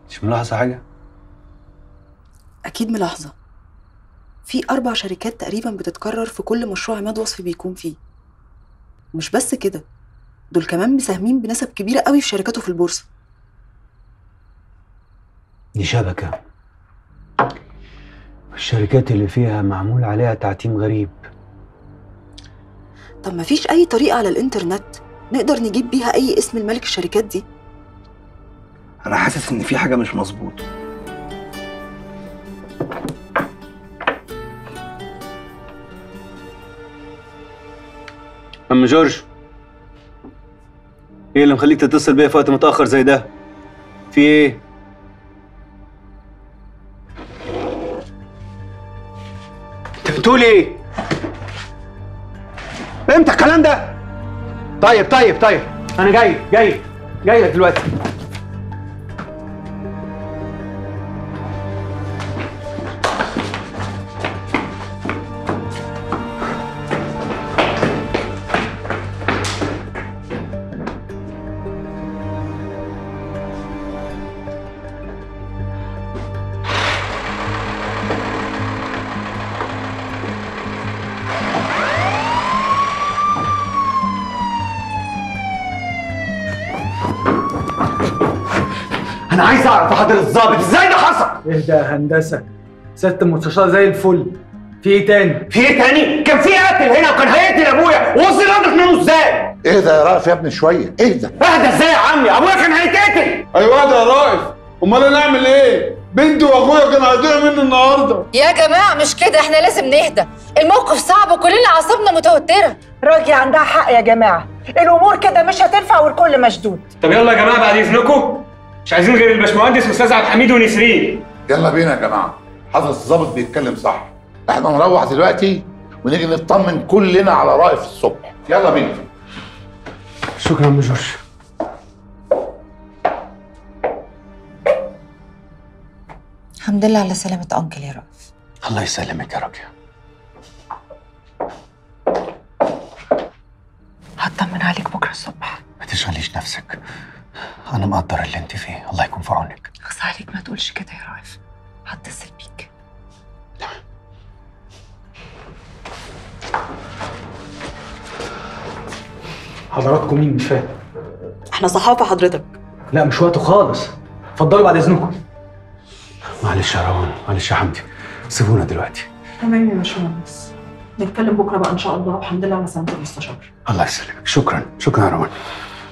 مش ملاحظه حاجه اكيد ملاحظه في اربع شركات تقريبا بتتكرر في كل مشروع عماد وصفي بيكون فيه مش بس كده دول كمان مساهمين بنسب كبيره قوي في شركاته في البورصه دي شبكه الشركات اللي فيها معمول عليها تعتيم غريب طب مفيش اي طريقه على الانترنت نقدر نجيب بيها اي اسم الملك الشركات دي انا حاسس ان في حاجه مش مظبوط عم جورج ايه اللي مخليك تتصل بيا في وقت متاخر زي ده في ايه انت بتقول ايه امتى الكلام ده طيب طيب طيب انا جاي جاي جاي لك دلوقتي انا عايز اعرف يا حضرة الظابط ازاي ده حصل اهدى يا هندسه سياده المستشار زي الفل في ايه تاني؟ في ايه تاني كان في قاتل هنا وكان هيقتل ابويا ووصل لدرجه منه ازاي اهدى يا رأف يا ابني شويه اهدى اهدى ازاي يا عمي ابويا كان هيتقتل ايوه ده يا رائف امال نعمل ايه بنتي واخويا كانوا هيضيعوا مني النهارده يا جماعة مش كده احنا لازم نهدى الموقف صعب وكلنا أعصابنا متوترة راجي عندها حق يا جماعة الأمور كده مش هتنفع والكل مشدود طب يلا يا جماعه بعد اذنكم مش عايزين غير الباشمهندس واستاذ عبد الحميد ونسرين يلا بينا يا جماعه حضرة الظابط بيتكلم صح احنا نروح دلوقتي ونيجي نطمن كلنا على رأف الصبح يلا بينا شكرا يا عم جورج الحمد لله على سلامة أنكل يا رأف الله يسلمك يا راجل هطمن عليك بكرة الصبح ما تشغليش نفسك انا مقدر اللي انت فيه الله يكون في عونك أخص عليك ما تقولش كده يا رأف هتصل بيك حضراتكم مين مش فاهم احنا صحافه حضرتك لا مش وقته خالص اتفضلوا بعد اذنكم معلش يا روان معلش يا حمدي سيبونا دلوقتي تمام يا باشمهندس نتكلم بكره بقى ان شاء الله والحمد لله على سلامه المستشار الله يسلمك شكرا شكرا يا روان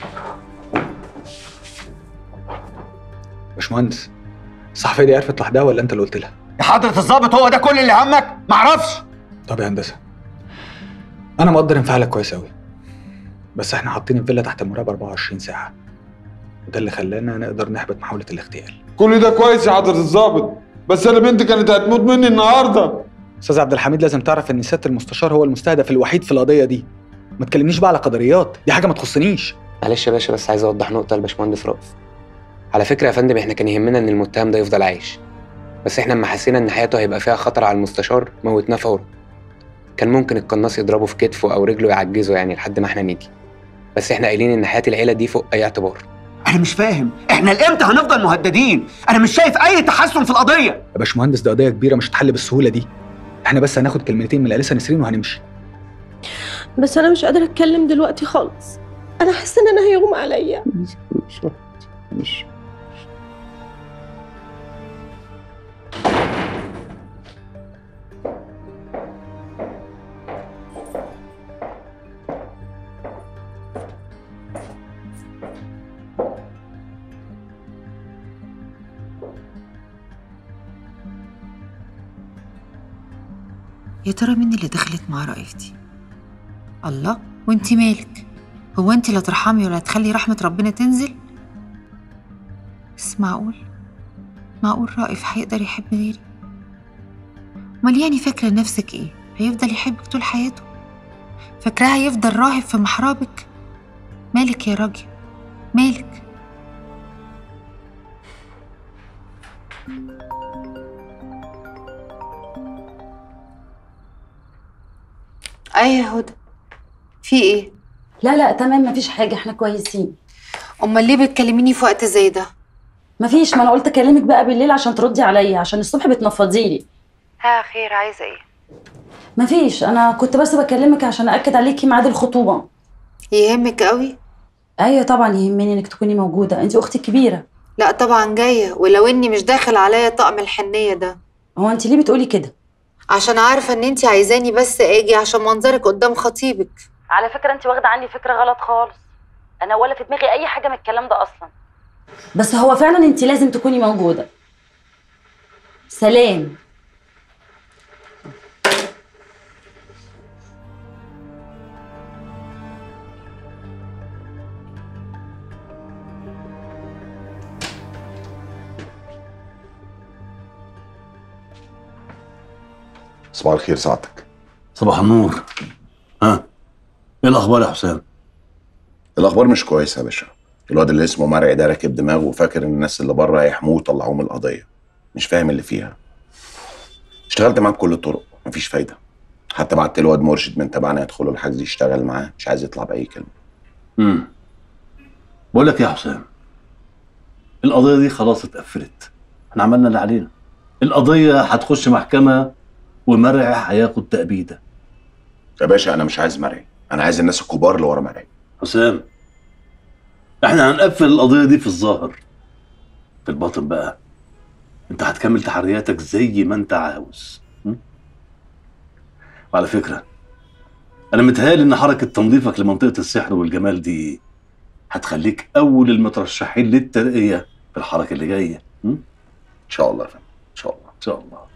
باشمهندس الصحفيه دي عرفت لوحدها ولا انت اللي قلت لها؟ يا حضرة الظابط هو ده كل اللي همك معرفش طب يا هندسه انا مقدر انفعالك كويس قوي بس احنا حاطين الفيلا تحت المراقبه 24 ساعه وده اللي خلانا نقدر نحبط محاوله الاغتيال كل ده كويس يا حضرة الظابط بس انا بنتي كانت هتموت مني النهارده استاذ عبد الحميد لازم تعرف ان سياده المستشار هو المستهدف الوحيد في القضيه دي ما تكلمنيش بقى على قدريات دي حاجه ما تخصنيش معلش يا باشا بس عايز اوضح نقطه لباشمهندس رأف على فكره يا فندم احنا كان يهمنا ان المتهم ده يفضل عايش بس احنا لما حسينا ان حياته هيبقى فيها خطر على المستشار موتناه فورا كان ممكن القناص يضربه في كتفه او رجله يعجزه يعني لحد ما احنا نيجي بس احنا قايلين ان حياه العيله دي فوق اي اعتبار انا مش فاهم احنا لامتى هنفضل مهددين انا مش شايف اي تحسن في القضيه يا باشمهندس ده قضيه كبيره مش هتحل بالسهوله دي احنا بس هناخد كلمتين من الاليسا نسرين وهنمشي بس انا مش قادره اتكلم دلوقتي خالص انا حاسه ان انا هيغمى عليا مش مش يا ترى مين اللي دخلت مع رأيف دي الله وانتي مالك هو انتي لا ترحمي ولا تخلي رحمة ربنا تنزل بس معقول معقول رائف هيقدر يحب غيري امال يعني فاكرة نفسك ايه هيفضل يحبك طول حياته فاكراه هيفضل راهب في محرابك مالك يا راجل مالك ايه يا هدى في ايه لا لا تمام مفيش حاجة احنا كويسين امال ليه بتكلميني في وقت زي ده مفيش ما انا قلت اكلمك بقى بالليل عشان تردي عليا عشان الصبح بتنفضي لي ها خير عايزه ايه مفيش انا كنت بس بكلمك عشان اكد عليكي ميعاد الخطوبه يهمك قوي ايوه طبعا يهمني انك تكوني موجوده انت اختي الكبيره لا طبعا جايه ولو اني مش داخل عليا طقم الحنيه ده هو انت ليه بتقولي كده عشان عارفه ان انت عايزاني بس اجي عشان منظرك قدام خطيبك على فكره انت واخده عني فكره غلط خالص انا ولا في دماغي اي حاجه من الكلام ده اصلا بس هو فعلا انت لازم تكوني موجوده سلام صباح الخير سعادتك صباح النور ها ايه الاخبار يا حسام الاخبار مش كويسه يا باشا الواد اللي اسمه مرعي ده راكب دماغه وفاكر ان الناس اللي بره هيحموه ويطلعوه من القضيه مش فاهم اللي فيها اشتغلت معاه بكل الطرق مفيش فايده حتى بعت له واد مرشد من تبعنا يدخله الحجز يشتغل معاه مش عايز يطلع باي كلمه امم بقول لك يا حسام القضيه دي خلاص اتقفلت احنا عملنا اللي علينا القضيه هتخش محكمه ومرعي هياخد تأبيده يا باشا انا مش عايز مرعي انا عايز الناس الكبار اللي ورا مرعي حسام احنا هنقفل القضيه دي في الظاهر في الباطن بقى انت هتكمل تحرياتك زي ما انت عاوز م? وعلى فكره انا متهيألي ان حركه تنظيفك لمنطقه السحر والجمال دي هتخليك اول المترشحين للترقيه في الحركه اللي جايه م? ان شاء الله يا فندم ان شاء الله ان شاء الله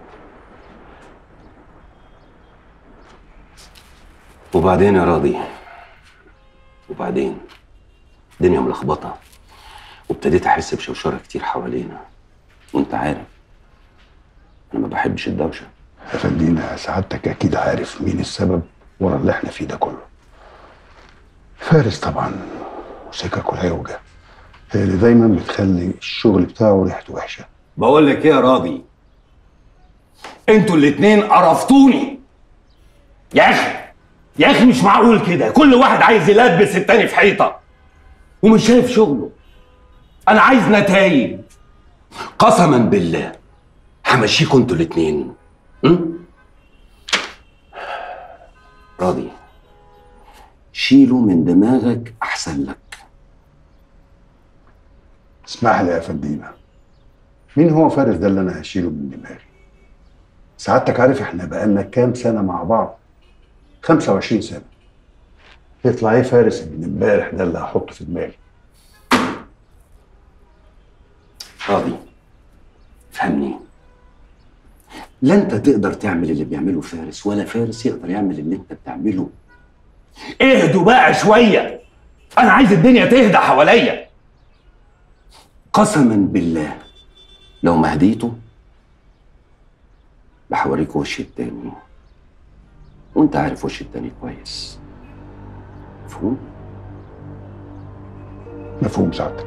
وبعدين يا راضي وبعدين الدنيا ملخبطة وابتديت أحس بشوشرة كتير حوالينا وأنت عارف أنا ما بحبش الدوشة خلينا سعادتك اكيد عارف مين السبب ورا اللي احنا فيه ده كله فارس طبعا وسكك العوجة هي اللي دايما بتخلي الشغل بتاعه ريحته وحشه بقول لك إيه يا راضي أنتوا الاتنين قرفتوني يا اخي يا اخي مش معقول كده كل واحد عايز يلبس التاني في حيطه ومش شايف شغله انا عايز نتائج قسما بالله همشيكوا انتوا الاتنين م? راضي شيله من دماغك أحسن لك اسمح لي يا فندينا مين هو فارس ده اللي انا هشيله من دماغي سعادتك عارف احنا بقالنا كام سنه مع بعض 25 سنه يطلع ايه فارس من امبارح ده اللي هحطه في دماغي راضي فهمني لا انت تقدر تعمل اللي بيعمله فارس ولا فارس يقدر يعمل اللي انت بتعمله اهدوا بقى شويه انا عايز الدنيا تهدى حواليا قسما بالله لو ما هديته بحوريك وش التاني وانت عارف وش التاني كويس مفهوم مفهوم سعادتك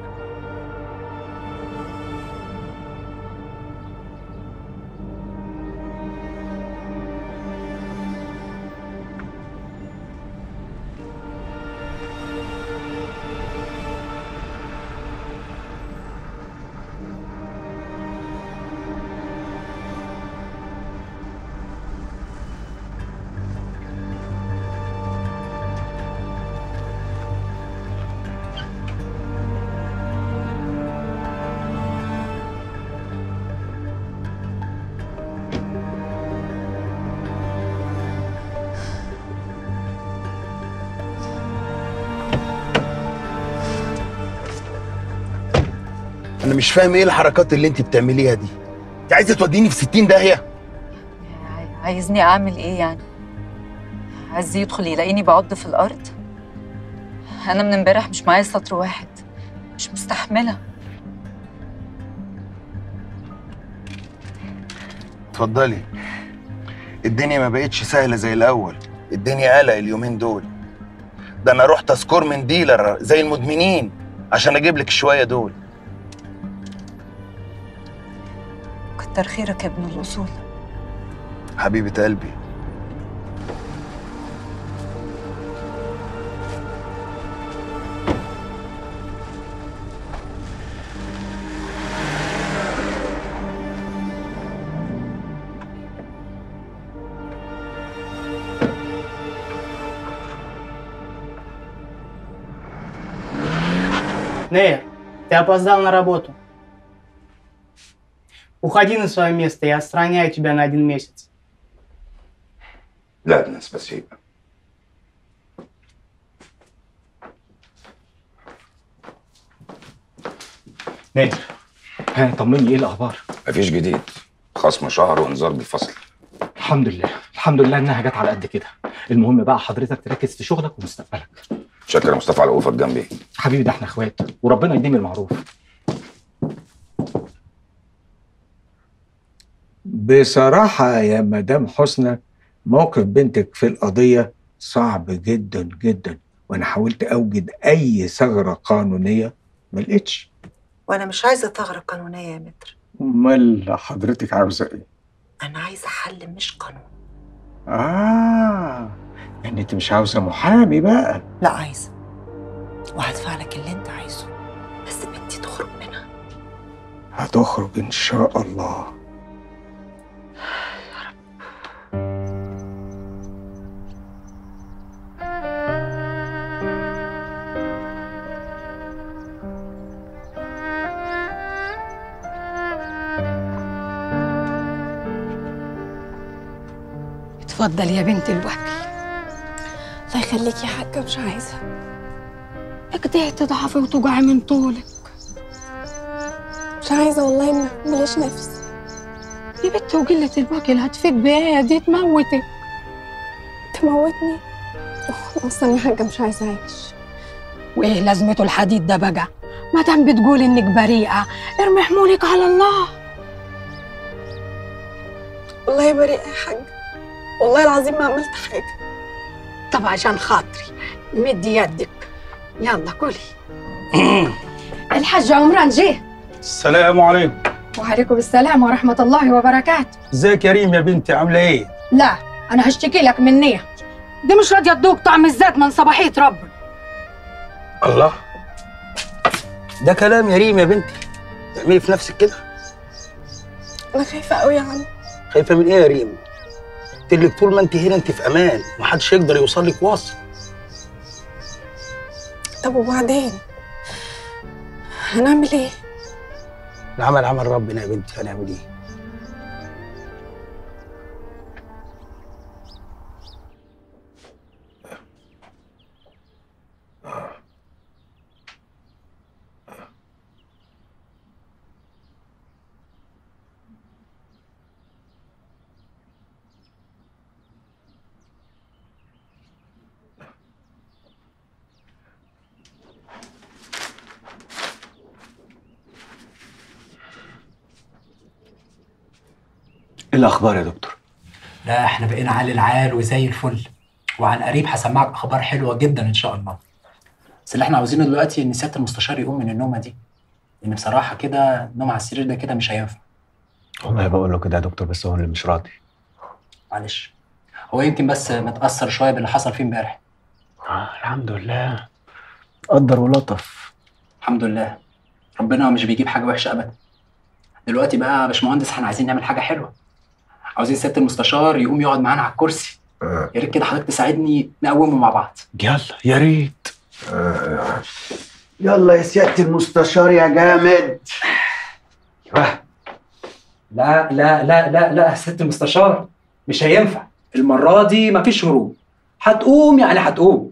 انا مش فاهم ايه الحركات اللي انت بتعمليها دي انت عايزه توديني في 60 داهيه عايزني اعمل ايه يعني عايز يدخل يلاقيني بعض في الارض انا من امبارح مش معايا سطر واحد مش مستحمله اتفضلي الدنيا ما بقتش سهله زي الاول الدنيا قلق اليومين دول ده انا رحت اسكور من ديلر زي المدمنين عشان اجيب لك شويه دول كتر خيرك يا ابن الاصول حبيبه قلبي Нея, ты опоздал на работу. Уходи на свое место, я отстраняю тебя на один месяц. Ладно, спасибо. نادر ها طمني ايه الاخبار مفيش جديد خصم شهر وانذار بالفصل الحمد لله الحمد لله انها جت على قد كده المهم بقى حضرتك تركز في شغلك ومستقبلك شكرا يا مصطفى على وقوفك جنبي حبيبي ده احنا اخوات وربنا يديم المعروف بصراحة يا مدام حسنى موقف بنتك في القضية صعب جدا جدا وأنا حاولت أوجد أي ثغرة قانونية ما لقيتش وانا مش عايزه ثغره قانونيه يا متر أمال حضرتك عاوزة إيه؟ انا عايزه حل مش قانون آه يعني أنت مش عاوزة محامي بقى لا عايزه وهدفع لك اللي انت عايزه بس بنتي تخرج منها هتخرج إن شاء الله اتفضل يا بنت الوكل الله يخليك يا حاجة مش عايزة كده تضعفي وتوجعي من طولك مش عايزة والله ما مليش نفس يا بنت وقلة الوكل هتفيد بإيه دي تموتك تموتني اصلا يا حاجة مش عايزة اعيش وايه لازمته الحديد ده بقى ما دام بتقول انك بريئة ارمي حمولك على الله والله بريئة يا حاجة والله العظيم ما عملت حاجة طب عشان خاطري مدي يدك يلا كلي الحاج عمران جه السلام عليكم وعليكم السلام ورحمة الله وبركاته ازيك يا ريم يا بنتي عامله ايه لا أنا هشتكي لك من نية دي مش راضية تذوق طعم الزيت من صباحية ربنا الله ده كلام يا ريم يا بنتي تعملي في نفسك كده انا خايفة قوي يا عم خايفه من ايه يا ريم قلت لك طول ما انت هنا انت في امان محدش يقدر يوصل لك واصل طب وبعدين هنعمل ايه العمل عمل ربنا يا بنتي هنعمل ايه ايه الاخبار يا دكتور لا احنا بقينا عال العال وزي الفل وعن قريب هسمعك اخبار حلوه جدا ان شاء الله بس اللي احنا عاوزينه دلوقتي ان سياده المستشار يقوم من النومه دي لان بصراحه كده النوم على السرير ده كده مش هينفع والله بقول له كده يا دكتور بس هو اللي مش راضي معلش هو يمكن بس متاثر شويه باللي حصل فيه امبارح الحمد لله قدر ولطف الحمد لله ربنا مش بيجيب حاجه وحشه ابدا دلوقتي بقى يا باشمهندس احنا عايزين نعمل حاجه حلوه عاوزين سياده المستشار يقوم يقعد معانا على الكرسي يا ريت كده حضرتك تساعدني نقومه مع بعض يلا يا ريت يلا يا سيادة المستشار يا جامد لا لا لا لا لا يا سياده المستشار مش هينفع المره دي مفيش هروب هتقوم يعني هتقوم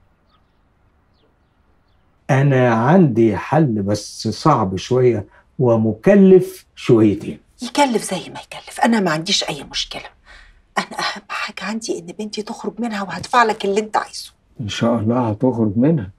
أنا عندي حل بس صعب شوية ومكلف شويتين يكلف زي ما يكلف انا ما عنديش اي مشكله انا اهم حاجه عندي ان بنتي تخرج منها وهدفع لك اللي انت عايزه إن شاء الله هتخرج منها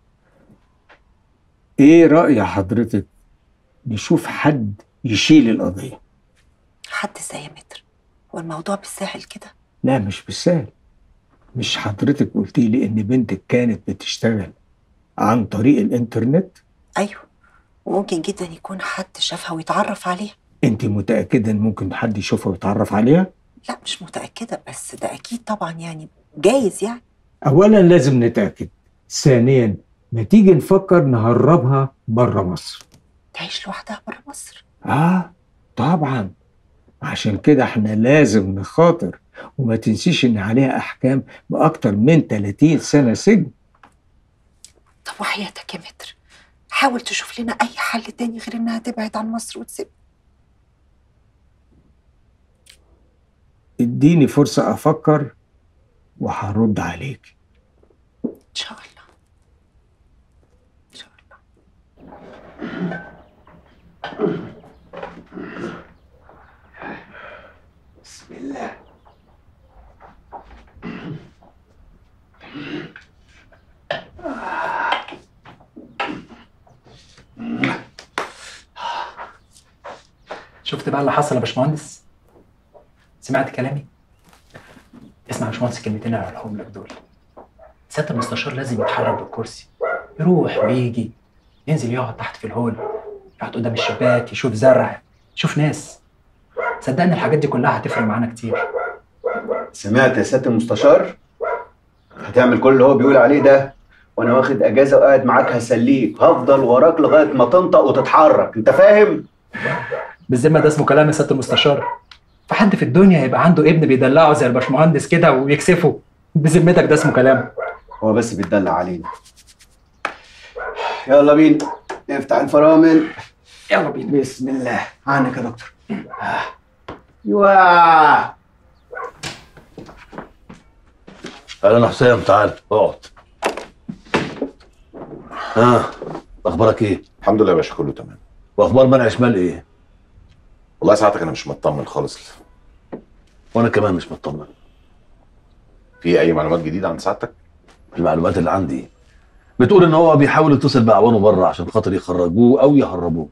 إيه رأي حضرتك نشوف حد يشيل القضية حد زي متر هو الموضوع بالسهل كده لا مش بالسهل مش حضرتك قلتي لي إن بنتك كانت بتشتغل عن طريق الإنترنت ايوه وممكن جدا يكون حد شافها ويتعرف عليها أنت متأكدة إن ممكن حد يشوفها ويتعرف عليها؟ لا مش متاكده بس ده اكيد طبعا يعني جايز يعني أولا لازم نتأكد ثانيا ما تيجي نفكر نهربها بره مصر تعيش لوحدها بره مصر آه طبعا عشان كده احنا لازم نخاطر وما تنسيش ان عليها احكام باكتر من 30 سنه سجن طب وحياتك يا متر حاول تشوف لنا اي حل تاني غير انها تبعد عن مصر وتسيب اديني فرصة افكر وهرد عليك ان شاء الله بسم الله شفت بقى اللي حصل يا باشمهندس سمعت كلامي اسمع يا باشمهندس الكلمتين اللي هقولهم لك دول سياده المستشار لازم يتحرك بالكرسي يروح ويجي ينزل يقعد تحت في الهول يقعد قدام الشباك يشوف زرع يشوف ناس صدقني الحاجات دي كلها هتفرق معانا كتير سمعت يا سياده المستشار هتعمل كل اللي هو بيقول عليه ده وانا واخد اجازه وقاعد معاك هسليك هفضل وراك لغايه ما تنطق وتتحرك انت فاهم بالذمه ده اسمه كلام يا سياده المستشار في حد في الدنيا يبقى عنده ابن بيدلعه زي الباشمهندس كده ويكسفه بذمتك ده اسمه كلام هو بس بيتدلع علينا يلا بينا نفتح الفرامل يلا بينا بسم الله عنك يا دكتور ايوه اهلا حسام تعال اقعد ها اخبارك ايه الحمد لله يا باشا كله تمام واخبار منع شمال ايه والله ساعتك انا مش مطمن خالص وانا كمان مش مطمن في اي معلومات جديده عن سعادتك المعلومات اللي عندي بتقول ان هو بيحاول يتصل باعوانه بره عشان خاطر يخرجوه او يهربوه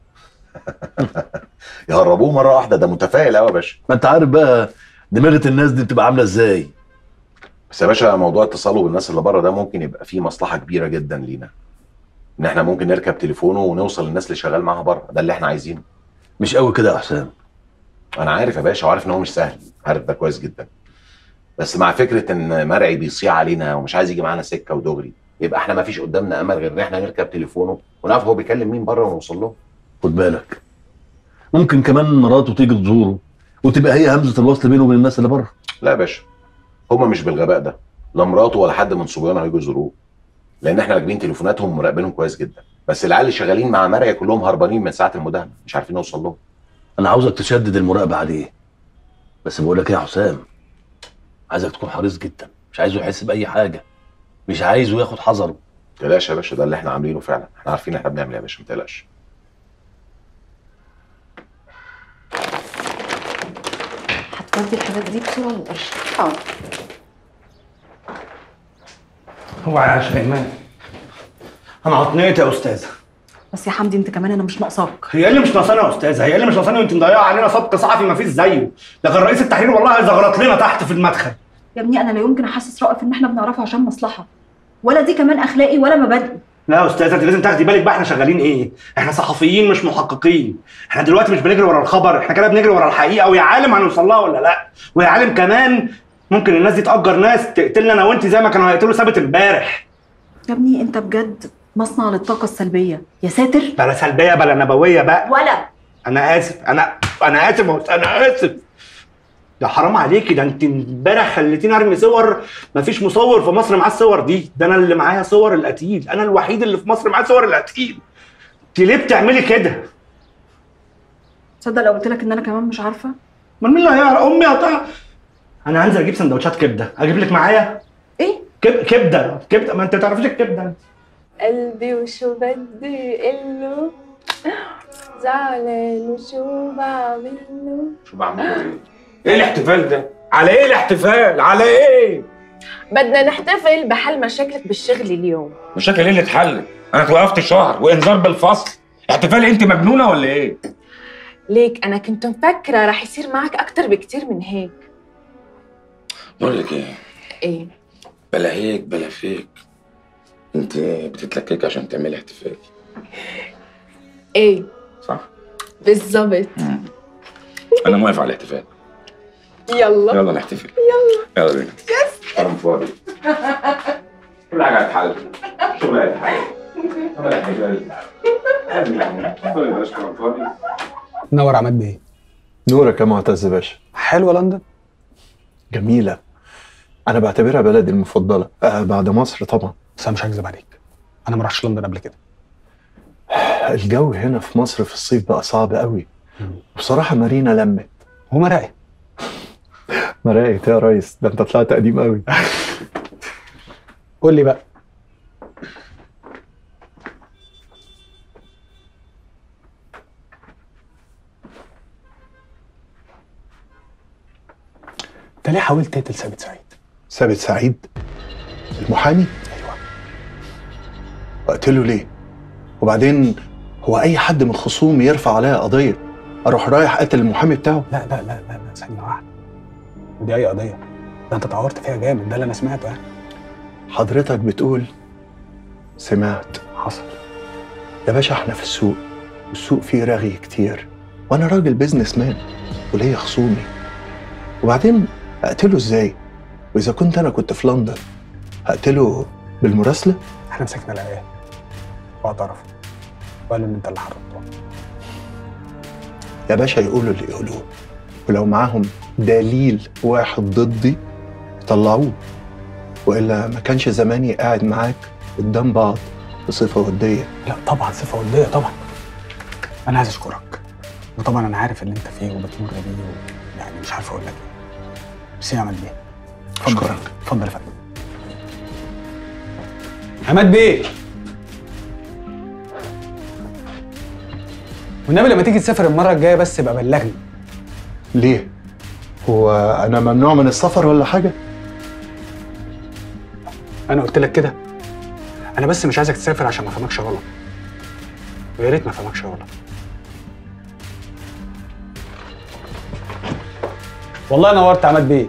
يهربوه مره واحده ده متفائل قوي يا باشا ما انت عارف بقى دماغه الناس دي بتبقى عامله ازاي بس يا باشا موضوع اتصاله بالناس اللي بره ده ممكن يبقى فيه مصلحه كبيره جدا لينا ان احنا ممكن نركب تليفونه ونوصل للناس اللي شغال معاها بره ده اللي احنا عايزينه مش قوي كده يا حسام انا عارف يا باشا وعارف ان هو مش سهل عارف ده كويس جدا بس مع فكره ان مرعي بيصيع علينا ومش عايز يجي معانا سكه ودغري يبقى احنا ما فيش قدامنا امل غير ان احنا نركب تليفونه ونعرف هو بيكلم مين بره ونوصل له خد بالك ممكن كمان مراته تيجي تزوره وتبقى هي همزه الوصل بينه وبين الناس اللي بره لا يا باشا هما مش بالغباء ده لا مراته ولا حد من صبيانه هيجوا يزوروه لان احنا راكبين تليفوناتهم ومراقبينهم كويس جدا بس العيال اللي شغالين مع مرعي كلهم هربانين من ساعه المداهمه مش عارفين نوصل لهم انا عاوزك تشدد المراقبه عليه بس بقول لك ايه يا حسام عايزك تكون حريص جدا مش عايزه يحس باي حاجه مش عايزه ياخد حذره ما تقلقش يا باشا ده اللي احنا عاملينه فعلا احنا عارفين احنا بنعمل ايه يا باشا ما تقلقش هتودي الحاجات دي بسرعه للقرش حاضر هو يا شيماء انا عطنيت يا استاذه بس يا حمدي انت كمان انا مش ناقصاك هي اللي مش ناقصانا يا استاذه هي اللي مش ناقصانا وانت مضيعه علينا سبق صحفي ما فيش زيه لكن رئيس التحرير والله هيزغرط لنا تحت في المدخل يا ابني انا لا يمكن احسس رائف ان احنا بنعرفه عشان مصلحه ولا دي كمان اخلاقي ولا مبادئي لا يا استاذه انت لازم تاخدي بالك بقى احنا شغالين ايه احنا صحفيين مش محققين احنا دلوقتي مش بنجري ورا الخبر احنا كده بنجري ورا الحقيقه ويا عالم هنوصل لها ولا لا ويا عالم كمان ممكن الناس دي تأجر ناس تقتلنا انا وانت زي ما كانوا هيقتلوا ثابت امبارح يا ابني انت بجد مصنع للطاقه السلبيه يا ساتر بلا سلبيه بلا نبويه بقى ولا انا اسف انا انا اسف يا أستاذ، انا اسف ده حرام عليكي ده انت امبارح خليتيني ارمي صور مفيش مصور في مصر معاه الصور دي ده انا اللي معايا صور القتيل انا الوحيد اللي في مصر معاه صور القتيل انت ليه بتعملي كده تصدق لو قلت لك ان انا كمان مش عارفه من مين اللي هيعرف امي هتعرف انا هنزل اجيب سندوتشات كبده اجيب لك معايا ايه كب... كبده كبده ما انت تعرفيش الكبده انت قلبي وشو بدي قله زعلان وشو بعمله شو بعمل ايه ايه الاحتفال ده؟ على ايه الاحتفال؟ على ايه؟ بدنا نحتفل بحل مشاكلك بالشغل اليوم مشاكل ايه اللي اتحلت؟ انا اتوقفت شهر وانذار بالفصل احتفال انت مجنونه ولا ايه؟ ليك انا كنت مفكره رح يصير معك اكتر بكتير من هيك بقول لك ايه ايه بلا هيك بلا فيك انت بتتلكك عشان تعملي احتفال ايه صح بالظبط انا موافق على الاحتفال يلا يلا نحتفل يلا يلا بينا كلام فاضي كل حاجه هتحل شغل هيتحل عمل احتفال فاضي بلاش كلام فاضي نور عماد بيه نورك يا معتز باشا حلوه لندن جميلة أنا بعتبرها بلدي المفضلة آه بعد مصر طبعا بس انا مش هكذب عليك انا ما رحتش لندن قبل كده الجو هنا في مصر في الصيف بقى صعب قوي بصراحة مارينا لمت ومراقب مرقت يا ريس ده انت طلعت قديم قوي قول لي بقى انت ليه حاولت تقتل ثابت سعيد؟ ثابت سعيد المحامي ايوه اقتله ليه وبعدين هو اي حد من خصومي يرفع عليا قضيه اروح رايح قاتل المحامي بتاعه لا لا لا لا لا ثانية واحدة ودي أي قضية ده أنت اتعورت فيها جامد ده اللي أنا سمعته يعني حضرتك بتقول سمعت حصل يا باشا احنا في السوق والسوق فيه رغي كتير وانا راجل بيزنس مان وليا خصومي وبعدين اقتله ازاي واذا كنت انا كنت في لندن هقتله بالمراسله احنا مسكنا العيال واعترف وقالوا إن أنت اللي حرمته يا باشا يقولوا اللي يقولوه ولو معاهم دليل واحد ضدي طلعوه والا ما كانش زماني قاعد معاك قدام بعض بصفه وديه لا طبعا صفة ودية طبعا أنا عايز أشكرك وطبعا أنا عارف اللي أنت فيه وبتمر بيه و- يعني مش عارف أقول لك إيه بس يعمل بيه اتفضل اتفضل يا فندم عماد بيه والنبي لما تيجي تسافر المرة الجاية بس يبقى بلغني ليه هو انا ممنوع من السفر ولا حاجه أنا قلت لك كده أنا بس مش عايزك تسافر عشان ما أفهمكش غلط ويا ريت ما أفهمكش غلط والله نورت عماد بيه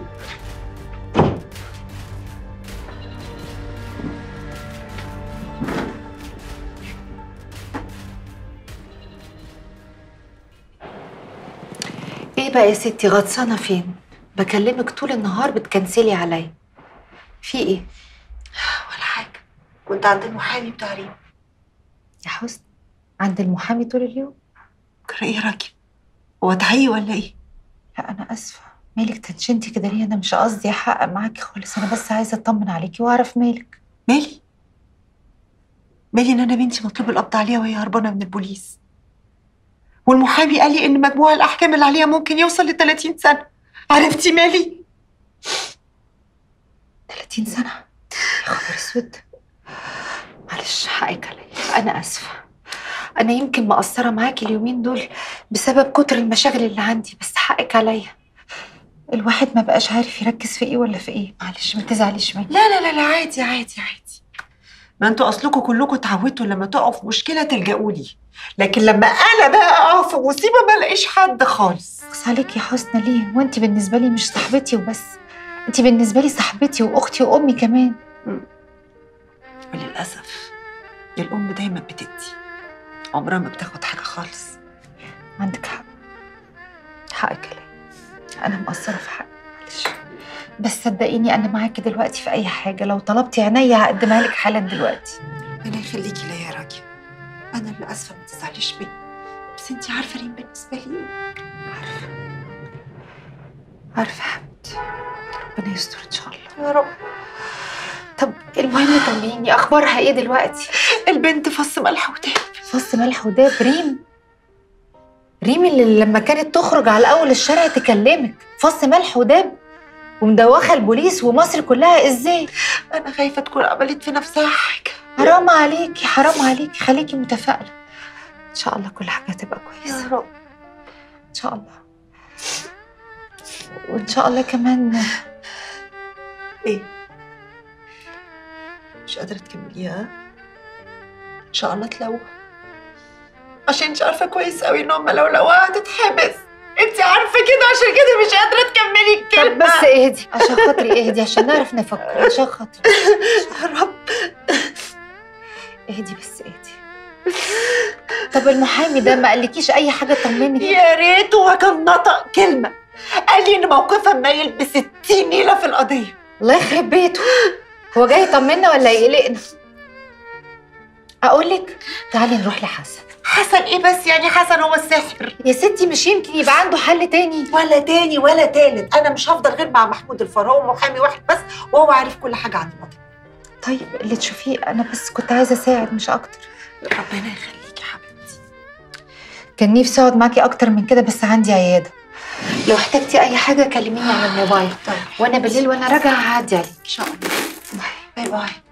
ايه بقى يا ستي غطسانه فين بكلمك طول النهار بتكنسلي عليا في ايه ولا حاجه كنت عند المحامي بتاع ريم يا حسن عند المحامي طول اليوم كان ايه يا راجل هو تعي ولا ايه لا انا اسفه مالك تنشنتي كده ليه انا مش قصدي احقق معاكي خالص انا بس عايزه اطمن عليكي واعرف مالك مالي مالي ان انا بنتي مطلوب القبض عليها وهي هربانه من البوليس والمحامي قال لي ان مجموع الاحكام اللي عليها ممكن يوصل ل 30 سنه عرفتي مالي 30 سنه يا خبر اسود معلش حقك عليا انا اسفه انا يمكن مقصره معاكي اليومين دول بسبب كتر المشاغل اللي عندي بس حقك عليا الواحد ما بقاش عارف يركز في ايه ولا في ايه معلش ما تزعليش مني لا لا لا لا عادي عادي عادي ما انتوا اصلكم كلكم اتعودتوا لما تقعوا في مشكله تلجأوا لي لكن لما انا بقى اقع في مصيبه ما الاقيش حد خالص بس عليك يا حسنى ليه وانت بالنسبه لي مش صاحبتي وبس انت بالنسبه لي صاحبتي واختي وامي كمان وللاسف الام دايما بتدي عمرها ما بتاخد حاجه خالص عندك حق حقك عليا انا مقصره في حقك معلش بس صدقيني انا معاكي دلوقتي في اي حاجه لو طلبتي عينيا هقدمها لك حالا دلوقتي ربنا يخليكي ليا يا راجل انا اللي اسفه ما تزعليش مني بس انت عارفه ريم بالنسبه لي ايه عارفه يا حبيبتي ربنا يستر ان شاء الله يا رب طب المهم طمنيني اخبارها ايه دلوقتي البنت فص ملح وداب فص ملح وداب ريم ريم اللي لما كانت تخرج على اول الشارع تكلمك فص ملح وداب ومدوخه البوليس ومصر كلها ازاي انا خايفه تكون عملت في نفسها حاجه حرام عليكي حرام عليكي خليكي متفائله ان شاء الله كل حاجه هتبقى كويسه يا رب ان شاء الله وان شاء الله كمان ايه مش قادره تكمليها ان شاء الله تلوى عشان انت عارفه كويس قوي ان هم لو لوها هتتحبس انت عارفه كده عشان كده مش قادره تكملي طب الكلمه بس اهدي عشان خاطري اهدي عشان نعرف نفكر عشان خاطري يا رب اهدي بس اهدي طب المحامي ده ما قالكيش اي حاجه تطمنك يا ريت هو كان نطق كلمه قال لي ان موقفها منيل ب 60 نيله في القضيه الله يخرب بيته هو جاي يطمنا ولا يقلقنا اقول لك تعالي نروح لحسن حسن ايه بس يعني حسن هو السحر يا ستي مش يمكن يبقى عنده حل تاني ولا تاني ولا تالت انا مش هفضل غير مع محمود الفراء محامي واحد بس وهو عارف كل حاجه عن الوضع طيب اللي تشوفيه انا بس كنت عايزه اساعد مش اكتر ربنا يخليكي يا حبيبتي كان نفسي اقعد معاكي اكتر من كده بس عندي عياده لو احتجتي اي حاجه كلميني على الموبايل وانا بالليل وانا راجعه هعدي عليك ان شاء الله باي باي